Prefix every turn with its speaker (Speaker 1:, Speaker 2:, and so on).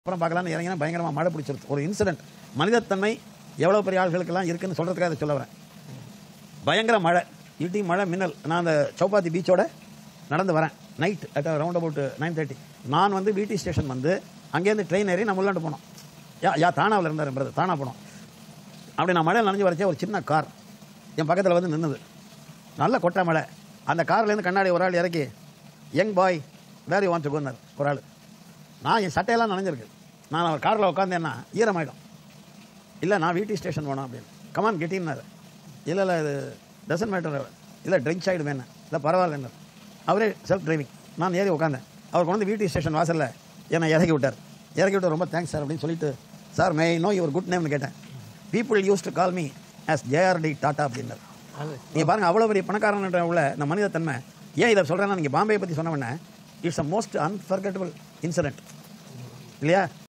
Speaker 1: அப்புறம் பார்க்கலாம்னு இறங்கினா பயங்கரமாக மழை பிடிச்சிருச்சு ஒரு இன்சிடென்ட் மனிதத்தன்மை எவ்வளோ பெரிய ஆள்களுக்கெல்லாம் இருக்குன்னு சொல்கிறதுக்காக அதை சொல்ல வரேன் பயங்கர மழை இடி மழை மின்னல் நான் அந்த சௌபாத்தி பீச்சோட நடந்து வரேன் night at round about nine thirty நான் வந்து பிடி ஸ்டேஷன் வந்து அங்கேருந்து ட்ரெயின் ஏறி நம்ம உள்ளாண்டு போனோம் யா யா தானாவில் இருந்தார் பிரதர் தானா போனோம் அப்படி நான் மழையில் நனைஞ்சு வரச்சே ஒரு சின்ன கார் என் பக்கத்தில் வந்து நின்னுது நல்ல கொட்டை மழை அந்த கார்லேருந்து கண்ணாடி ஒரு ஆள் இறக்கி young boy where you want to கோன்னார் ஒரு ஆள் நான் என் சட்டையெல்லாம் நனைஞ்சிருக்கு நான் அவர் காரில் உட்காந்தேன்னா ஈரமாயிடும் இல்லை நான் வீட்டி ஸ்டேஷன் போனோம் அப்படின்னு கமான் கெட்டின்னாரு இல்லை இல்லை இது டசன் மேட்டர் இல்லை ட்ரிங்க்ஸ் ஆகிடுமே என்ன இல்லை பரவாயில்ல அவரே செல்ஃப் டிரைவிங் நான் ஏறி உட்காந்தேன் அவர் கொண்டு வந்து வீட்டி ஸ்டேஷன் வாசலில் என்னை இறக்கி விட்டார் இறக்கி விட்டு ரொம்ப தேங்க்ஸ் சார் அப்படின்னு சொல்லிட்டு sir may know your good நேம்னு கேட்டேன் people used to call me as JRD Tata அப்படின்னாரு நீங்கள் பாருங்க அவ்வளோ பெரிய பணக்காரன்ற உள்ள இந்த மனிதத்தன்மை ஏன் இதை சொல்கிறேன்னா நீங்கள் பாம்பே பற்றி சொன்ன உடனே it's a most unforgettable incident இல்லையா